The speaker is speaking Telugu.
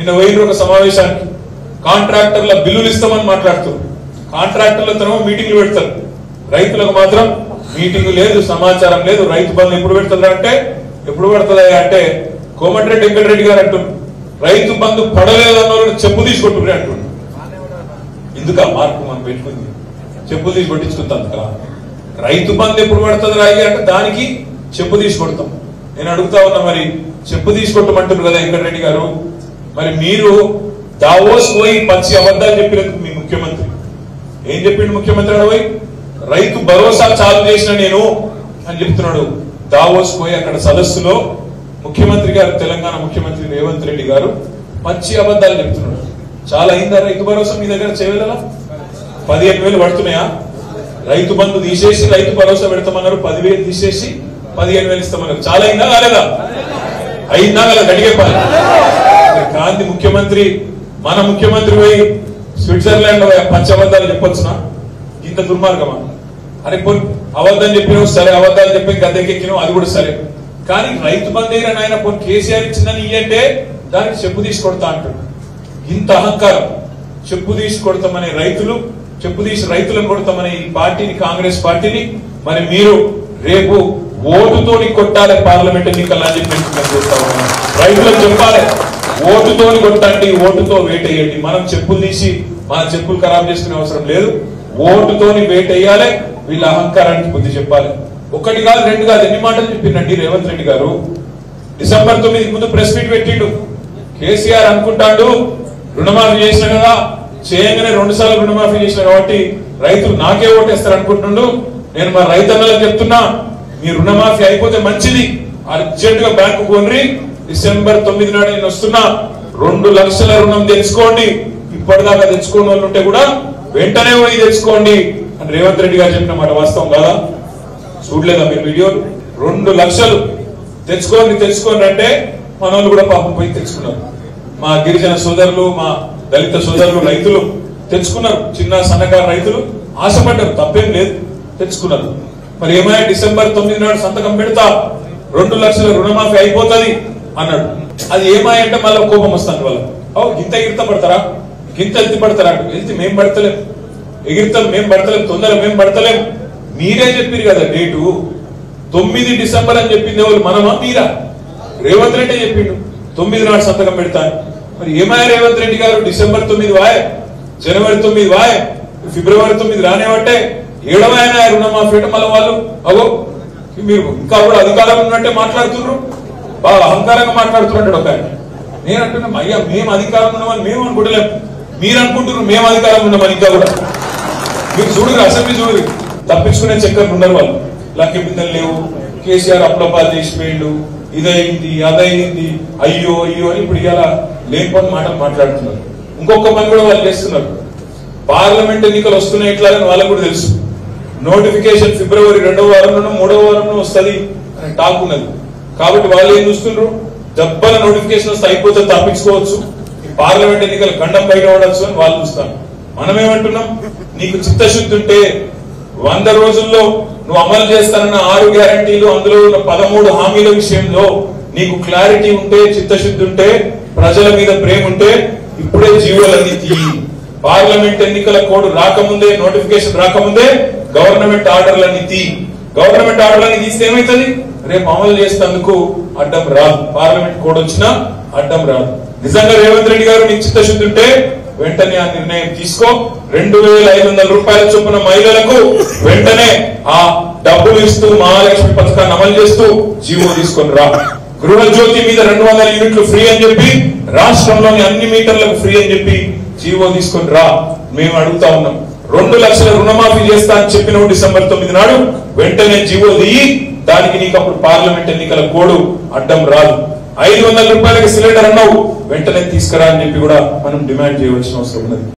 నిన్న పోయిన ఒక సమావేశానికి కాంట్రాక్టర్ల బిల్లులు ఇస్తామని మాట్లాడుతూ కాంట్రాక్టర్లతో మీటింగ్లు పెడతారు రైతులకు మాత్రం మీటింగ్ లేదు సమాచారం లేదు రైతు బంధు ఎప్పుడు పెడుతుందా అంటే ఎప్పుడు పెడుతుందా అంటే కోమటిరెడ్డి వెంకటరెడ్డి గారు అంటున్నారు రైతు బంధు పడలేదు అన్న వాళ్ళని చెప్పు తీసుకొట్టుకుని అంటున్నారు ఎందుకు ఆ మార్పు మనం పెట్టుకుంది చెప్పు తీసి కొట్టించుకుంటాం కదా రైతు బంధు ఎప్పుడు పడుతుంది రాయి అంటే దానికి చెప్పు తీసి కొడతాం నేను అడుగుతా ఉన్నా మరి చెప్పు తీసి కొట్టమంటారు కదా వెంకటరెడ్డి గారు మరి మీరు దావోస్ పోయి పచ్చి అబద్ధాలు చెప్పినందుకు మీ ముఖ్యమంత్రి ఏం చెప్పిండు ముఖ్యమంత్రి అక్కడ పోయి రైతు భరోసా చాలు చేసిన నేను అని చెప్తున్నాడు దావోస్ పోయి అక్కడ సదస్సులో ముఖ్యమంత్రి గారు తెలంగాణ ముఖ్యమంత్రి రేవంత్ రెడ్డి గారు పచ్చి అబద్ధాలు చెప్తున్నాడు చాలా అయిందా రైతు భరోసా మీ దగ్గర చేయగలరా పదిహేను వేలు పడుతున్నాయా రైతు బంధు తీసేసి రైతు భరోసా పెడతామన్నారు పదివేలు తీసేసి పదిహేను వేలు ఇస్తామన్నారు చాలా అయిందా కాలేదా అయిందా కదా గడిగే పని మరి గాంధీ ముఖ్యమంత్రి మన ముఖ్యమంత్రి పోయి స్విట్జర్లాండ్ లో పచ్చి అబద్ధాలు చెప్పొచ్చునా ఇంత దుర్మార్గమా అరే పోనీ అబద్ధం చెప్పినావు సరే అబద్ధాలు చెప్పి గద్దెకెక్కినావు అది కూడా సరే కానీ రైతు బంధు అయిన నాయన పోనీ కేసీఆర్ ఇచ్చిందని ఇయ్యంటే దానికి చెప్పు తీసి కొడతా అంటాడు ఇంత అహంకారం చెప్పు తీసి కొడతామనే రైతులు చెప్పు తీసి రైతులను కొడతామనే ఈ పార్టీని కాంగ్రెస్ పార్టీని మరి మీరు రేపు ఓటుతోని కొట్టాలి పార్లమెంట్ ఎన్నికల్లో అని చెప్పి నేను చూస్తా ఉన్నాను. రైతులకు చెప్పాలి ఓటుతోని కొట్టండి ఓటుతో వేటేయండి మనం చెప్పులు తీసి మన చెప్పులు ఖరాబ్ చేసుకునే అవసరం లేదు ఓటుతోని వేటేయాలి వీళ్ళ అహంకారానికి బుద్ధి చెప్పాలి ఒకటి కాదు రెండు కాదు ఎన్ని మాటలు చెప్పిండండి రేవంత్ రెడ్డి గారు డిసెంబర్ తొమ్మిది ముందు ప్రెస్ మీట్ పెట్టిండు కేసీఆర్ అనుకుంటాడు రుణమాఫీ చేసిన కదా చేయగానే రెండు సార్లు రుణమాఫీ చేసిన కాబట్టి రైతులు నాకే ఓటేస్తారు అనుకుంటుండు నేను మా రైతన్నలకు చెప్తున్నా మీ రుణమాఫీ అయిపోతే మంచిది అర్జెంట్ గా బ్యాంకు కొనరి డిసెంబర్ తొమ్మిది నాడు నేను వస్తున్నా రెండు లక్షల రుణం తెచ్చుకోండి ఇప్పటిదాకా తెచ్చుకోని వాళ్ళు ఉంటే కూడా వెంటనే పోయి తెచ్చుకోండి అని రేవంత్ రెడ్డి గారు చెప్పిన మాట వాస్తవం కదా చూడలేదా మీరు వీడియో రెండు లక్షలు తెచ్చుకోండి తెచ్చుకోండి అంటే మన వాళ్ళు కూడా పాపం పోయి తెచ్చుకున్నారు మా గిరిజన సోదరులు మా దళిత సోదరులు రైతులు తెచ్చుకున్నారు చిన్న సన్నకారు రైతులు ఆశపడ్డారు తప్పేం లేదు తెచ్చుకున్నారు మరి ఏమైనా డిసెంబర్ తొమ్మిది నాడు సంతకం పెడతా రెండు లక్షల రుణమాఫీ అయిపోతుంది అన్నాడు అది ఏమాయంటే మళ్ళీ కోపం వస్తాను వాళ్ళ ఓ గింత ఎగిరిత పడతారా గింత ఎత్తి పడతారా అంటూ వెళ్తే మేం పడతలేం ఎగిరితాం మేం పడతలేం తొందర మేం పడతలేం మీరే చెప్పారు కదా డేటు తొమ్మిది డిసెంబర్ అని చెప్పింది ఎవరు మనమా మీరా రేవంత్ రెడ్డి చెప్పిండు తొమ్మిది నాడు సంతకం పెడతాను మరి ఏమాయ రేవంత్ రెడ్డి గారు డిసెంబర్ తొమ్మిది వాయ్ జనవరి తొమ్మిది వాయ్ ఫిబ్రవరి తొమ్మిది రానివ్వంటే ఏడవ ఆయన రుణమాఫీ అంటే మళ్ళీ వాళ్ళు అగో మీరు ఇంకా కూడా అధికారం ఉన్నట్టే మాట్లాడుతున్నారు బాగా అహంకారంగా మాట్లాడుతున్నట్టు ఒక ఆయన నేను అంటున్నాం అయ్యా మేము అధికారం ఉన్నామని మేము అనుకుంటలేం మీరు అనుకుంటున్నారు మేము అధికారం ఉన్నామని ఇంకా కూడా మీరు చూడరు అసెంబ్లీ చూడరు తప్పించుకునే చక్కర్లు ఉన్నారు వాళ్ళు లక్కి బిందెలు లేవు కేసీఆర్ అప్లపాలు చేసిపోయిండు ఇదైంది అదైంది అయ్యో అయ్యో అని ఇప్పుడు ఇలా లేనిపోని మాటలు మాట్లాడుతున్నారు ఇంకొక పని కూడా వాళ్ళు చేస్తున్నారు పార్లమెంట్ ఎన్నికలు వస్తున్నాయి ఇట్లా అని వాళ్ళకు కూడా తెలుసు నోటిఫికేషన్ ఫిబ్రవరి రెండవ వారంలోనూ మూడవ వారంలో వస్తుంది అని టాక్ ఉన్నది కాబట్టి వాళ్ళు ఏం చూస్తున్నారు దెబ్బల నోటిఫికేషన్ వస్తే అయిపోతే తప్పించుకోవచ్చు ఈ పార్లమెంట్ ఎన్నికలు గండం బయట పడవచ్చు అని వాళ్ళు చూస్తాను మనం ఏమంటున్నాం నీకు చిత్తశుద్ధి ఉంటే వంద రోజుల్లో నువ్వు అమలు చేస్తానన్న ఆరు గ్యారంటీలు అందులో ఉన్న పదమూడు హామీల విషయంలో నీకు క్లారిటీ ఉంటే చిత్తశుద్ధి ఉంటే ప్రజల మీద ప్రేమ ఉంటే ఇప్పుడే జీవోలన్నీ తీయి పార్లమెంట్ ఎన్నికల కోడ్ రాకముందే నోటిఫికేషన్ రాకముందే గవర్నమెంట్ ఆర్డర్లన్నీ తీ గవర్నమెంట్ ఆర్డర్లన్నీ తీస్తే ఏమైతుంది రేపు అమలు చేసేందుకు అడ్డం రాదు పార్లమెంట్ కోడ్ వచ్చినా అడ్డం రాదు నిజంగా రేవంత్ రెడ్డి గారు నీకు చిత్తశుద్ధి ఉంటే వెంటనే ఆ నిర్ణయం తీసుకో రెండు వేల ఐదు వందల రూపాయల చొప్పున మహిళలకు వెంటనే ఆ డబ్బులు ఇస్తూ మహాలక్ష్మి పథకాన్ని అమలు చేస్తూ జీవో తీసుకొని రా గృహజ్యోతి మీద రెండు వందల యూనిట్లు ఫ్రీ అని చెప్పి రాష్ట్రంలోని అన్ని మీటర్లకు ఫ్రీ అని చెప్పి జీవో తీసుకొని రా మేము అడుగుతా ఉన్నాం రెండు లక్షల రుణమాఫీ చేస్తా అని చెప్పిన డిసెంబర్ తొమ్మిది నాడు వెంటనే జీవో దిగి దానికి నీకు అప్పుడు పార్లమెంట్ ఎన్నికల కోడ్ అడ్డం రాదు ఐదు వందల రూపాయలకి సిలిండర్ అన్నావు వెంటనే తీసుకురా అని చెప్పి కూడా మనం డిమాండ్ చేయవలసిన అవసరం ఉన్నది